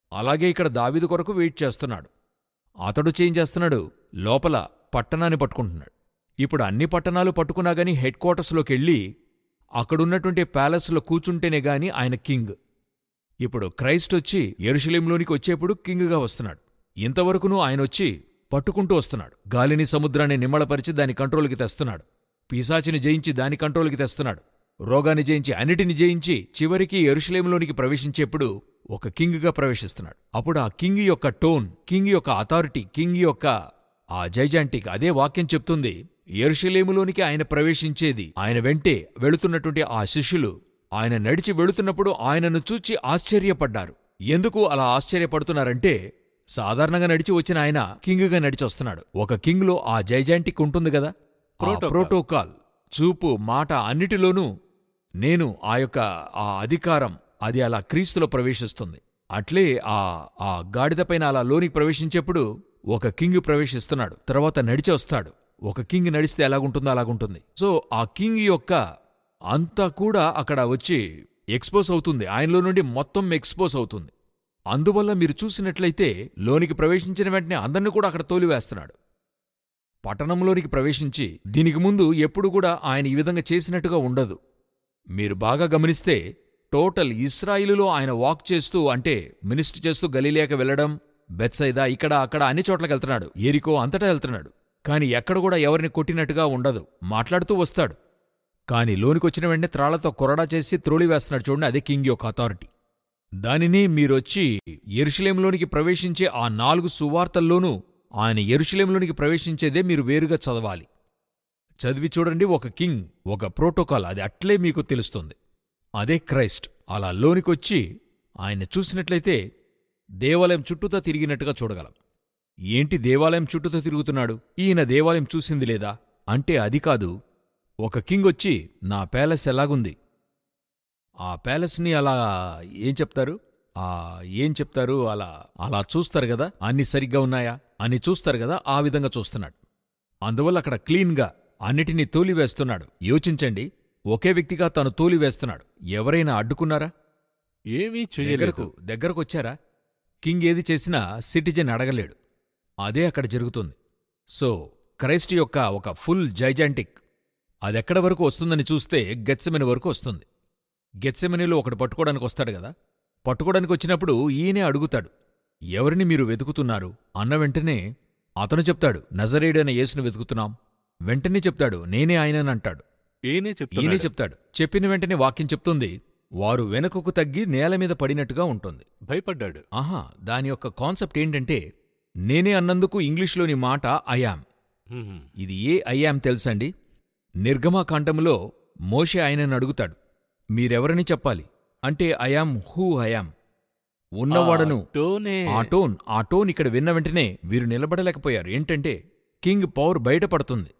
అలాగే ఇక్కడ దావీదు కొరకు వెయిట్ చేస్తున్నాడు అతడు చేంజ్ చేస్తున్నాడు లోపల పట్టణాన్ని పట్టుకుంటున్నాడు ఇప్పుడు అన్ని పట్టణాలు పట్టుకున్నా గాని హెడ్ క్వార్టర్స్లోకి వెళ్ళి అక్కడున్నటువంటి ప్యాలెస్లో కూర్చుంటేనే గాని ఆయన కింగ్ ఇప్పుడు క్రైస్ట్ వచ్చి ఎరుషలేంలోనికి వచ్చేప్పుడు కింగ్గా వస్తున్నాడు ఇంతవరకును ఆయన వచ్చి పట్టుకుంటూ వస్తున్నాడు గాలిని సముద్రాన్ని నిమ్మళపరిచి దాని కంట్రోల్కి తెస్తున్నాడు పీసాచిని జయించి దాని కంట్రోల్కి తెస్తున్నాడు రోగాన్ని జయించి అన్నిటిని జయించి చివరికి ఎరుషలేంలోనికి ప్రవేశించేప్పుడు ఒక కింగ్గా ప్రవేశిస్తున్నాడు అప్పుడు ఆ కింగ్ యొక్క టోన్ కింగ్ యొక్క అథారిటీ కింగ్ యొక్క ఆ జైజాంటిక్ అదే వాక్యం చెప్తుంది ఎరుషలేములోనికి ఆయన ప్రవేశించేది ఆయన వెంటే వెళుతున్నటువంటి ఆ శిష్యులు ఆయన నడిచి వెళుతున్నప్పుడు ఆయనను చూచి ఆశ్చర్యపడ్డారు ఎందుకు అలా ఆశ్చర్యపడుతున్నారంటే సాధారణంగా నడిచి వచ్చిన ఆయన కింగ్గా నడిచి వస్తున్నాడు ఒక కింగ్లో ఆ జైజాంటిక్ ఉంటుంది కదా ఆ ప్రోటోకాల్. ప్రోటోకాల్ చూపు మాట అన్నిటిలోనూ నేను ఆ యొక్క ఆ అధికారం అది అలా క్రీస్తులో ప్రవేశిస్తుంది అట్లే ఆ ఆ గాడిదపైన అలా లోనికి ప్రవేశించేప్పుడు ఒక కింగ్ ప్రవేశిస్తున్నాడు తర్వాత నడిచి వస్తాడు ఒక కింగ్ నడిస్తే ఎలాగుంటుందో అలాగుంటుంది సో ఆ కింగ్ యొక్క అంతా కూడా అక్కడ వచ్చి ఎక్స్పోజ్ అవుతుంది ఆయనలో నుండి మొత్తం ఎక్స్పోజ్ అవుతుంది అందువల్ల మీరు చూసినట్లయితే లోనికి ప్రవేశించిన వెంటనే అందరిని కూడా అక్కడ తోలివేస్తున్నాడు పట్టణంలోనికి ప్రవేశించి దీనికి ముందు ఎప్పుడు కూడా ఆయన ఈ విధంగా చేసినట్టుగా ఉండదు మీరు బాగా గమనిస్తే టోటల్ ఇస్రాయిలులో ఆయన వాక్ చేస్తూ అంటే మినిస్టర్ చేస్తూ గలీలియాకి వెళ్ళడం బెత్సైదా ఇక్కడ అక్కడ అన్ని చోట్లకి వెళ్తున్నాడు ఏరికో అంతటా వెళ్తున్నాడు కాని ఎక్కడ కూడా ఎవరిని కొట్టినట్టుగా ఉండదు మాట్లాడుతూ వస్తాడు కాని లోనికొచ్చిన వెంటనే త్రాళ్లతో కొరడా చేసి త్రోలివేస్తున్నాడు చూడండి అదే కింగ్ యొక్క అథారిటీ దానిని మీరొచ్చి ఎరుషలేంలోనికి ప్రవేశించే ఆ నాలుగు సువార్తల్లోనూ ఆయన ఎరుషలేంలోనికి ప్రవేశించేదే మీరు వేరుగా చదవాలి చదివి చూడండి ఒక కింగ్ ఒక ప్రోటోకాల్ అది అట్లే మీకు తెలుస్తుంది అదే క్రైస్ట్ అలా లోనికొచ్చి ఆయన చూసినట్లయితే దేవాలయం చుట్టూతా తిరిగినట్టుగా చూడగలం ఏంటి దేవాలయం చుట్టూతా తిరుగుతున్నాడు ఈయన దేవాలయం చూసింది లేదా అంటే అది కాదు ఒక కింగ్ వచ్చి నా ప్యాలెస్ ఎలాగుంది ఆ ప్యాలెస్ని అలా ఏం చెప్తారు ఆ ఏం చెప్తారు అలా అలా చూస్తారు కదా అన్ని సరిగ్గా ఉన్నాయా అని చూస్తారు కదా ఆ విధంగా చూస్తున్నాడు అందువల్ల అక్కడ క్లీన్గా అన్నిటినీ తోలివేస్తున్నాడు యోచించండి ఒకే వ్యక్తిగా తను తోలివేస్తున్నాడు ఎవరైనా అడ్డుకున్నారా ఏమీ దగ్గరకు చెయ్యలేదు దగ్గరకొచ్చారా కింగ్ ఏది చేసినా సిటిజన్ అడగలేడు అదే అక్కడ జరుగుతుంది సో క్రైస్ట్ యొక్క ఒక ఫుల్ జైజాంటిక్ అదెక్కడ వరకు వస్తుందని చూస్తే గెత్సెమెని వరకు వస్తుంది గెత్సెమెనిలో ఒకడు పట్టుకోవడానికి వస్తాడు కదా పట్టుకోవడానికి వచ్చినప్పుడు ఈయనే అడుగుతాడు ఎవరిని మీరు వెతుకుతున్నారు అన్న వెంటనే అతను చెప్తాడు నజరేడైన యేసును వెతుకుతున్నాం వెంటనే చెప్తాడు నేనే ఆయననంటాడు ఈయనే ఈయనే చెప్తున్నాడు చెప్తాడు చెప్పిన వెంటనే వాక్యం చెప్తుంది వారు వెనుకకు తగ్గి నేల మీద పడినట్టుగా ఉంటుంది భయపడ్డాడు ఆహా దాని యొక్క కాన్సెప్ట్ ఏంటంటే నేనే అన్నందుకు ఇంగ్లీష్లోని మాట అయామ్ హ్మ్. ఇది ఏ అయామ్ తెలుసండి నిర్గమాకాండములో మోషే ఆయనను అడుగుతాడు మీరెవరని చెప్పాలి అంటే అయామ్ హూ అయామ్ ఉన్నవాడను ఆ టోనే ఆ టోన్ ఆ టోన్ ఇక్కడ విన్న వెంటనే వీరు నిలబడలేకపోయారు ఏంటంటే కింగ్ పవర్ బయటపడుతుంది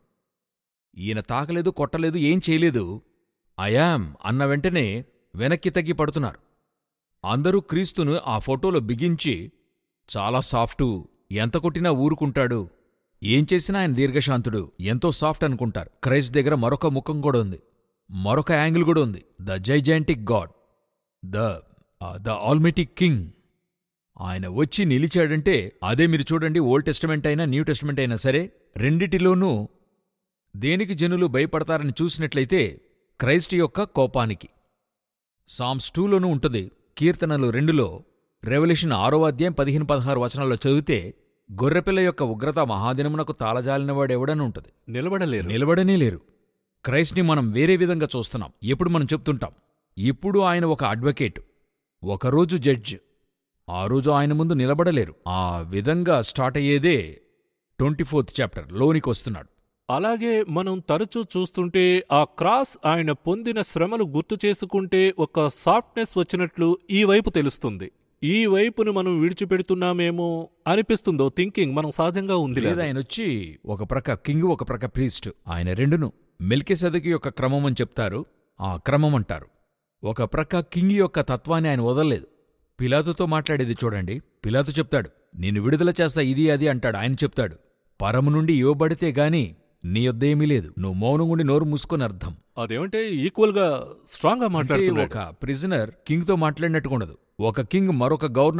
ఈయన తాకలేదు కొట్టలేదు ఏం చేయలేదు అయామ్ అన్న వెంటనే వెనక్కి తగ్గి పడుతున్నారు అందరూ క్రీస్తును ఆ ఫోటోలో బిగించి చాలా సాఫ్టు ఎంత కొట్టినా ఊరుకుంటాడు ఏం చేసినా ఆయన దీర్ఘశాంతుడు ఎంతో సాఫ్ట్ అనుకుంటారు క్రైస్ట్ దగ్గర మరొక ముఖం కూడా ఉంది మరొక యాంగిల్ కూడా ఉంది the gigantic god the the almighty king ఆయన వచ్చి నిలిచాడంటే అదే మీరు చూడండి ఓల్డ్ టెస్టమెంట్ అయినా న్యూ టెస్టమెంట్ అయినా సరే రెండిటిలోనూ దేనికి జనులు భయపడతారని చూసినట్లయితే క్రైస్ట్ యొక్క కోపానికి సామ్స్ టూలోనూ ఉంటుంది కీర్తనలు రెండులో రెవల్యూషన్ ఆరో అధ్యాయం పదిహేను పదహారు వచనాల్లో చదివితే గొర్రెపిల్ల యొక్క ఉగ్రత మహాదినమునకు తాళజాలినవాడెవడని ఉంటుంది నిలబడలేరు నిలబడనే లేరు క్రైస్ట్ని మనం వేరే విధంగా చూస్తున్నాం ఎప్పుడు మనం చెప్తుంటాం ఇప్పుడు ఆయన ఒక అడ్వకేట్ ఒకరోజు జడ్జ్ ఆ రోజు ఆయన ముందు నిలబడలేరు ఆ విధంగా స్టార్ట్ అయ్యేదే ట్వంటీ ఫోర్త్ చాప్టర్ లోనికి వస్తున్నాడు అలాగే మనం తరచూ చూస్తుంటే ఆ క్రాస్ ఆయన పొందిన శ్రమలు గుర్తు చేసుకుంటే ఒక సాఫ్ట్నెస్ వచ్చినట్లు ఈ వైపు తెలుస్తుంది ఈ వైపును మనం విడిచిపెడుతున్నామేమో అనిపిస్తుందో థింకింగ్ మనం సహజంగా ఉంది లేదా ఆయన వచ్చి ఒక ప్రక్క కింగ్ ఒక ప్రక్క ప్రీస్ట్ ఆయన రెండును మెల్కెసెదకి యొక్క క్రమం అని చెప్తారు ఆ క్రమం అంటారు ఒక ప్రక్క కింగ్ యొక్క తత్వాన్ని ఆయన వదలలేదు పిలాతుతో మాట్లాడేది చూడండి పిలాతు చెప్తాడు నేను విడుదల చేస్తా ఇది అది అంటాడు ఆయన చెప్తాడు పరము నుండి ఇవ్వబడితే గాని నీ యొద్దేమీ లేదు నువ్వు మౌనంగుండి నోరు మూసుకొని అర్థం అదేమంటే ఈక్వల్ గా స్ట్రాంగ్ గా అంటే మాట్లాడుతున్నాడు ఒక ప్రిజనర్ కింగ్తో మాట్లాడినట్టుగా ఉండదు ఒక కింగ్ మరొక గవర్నర్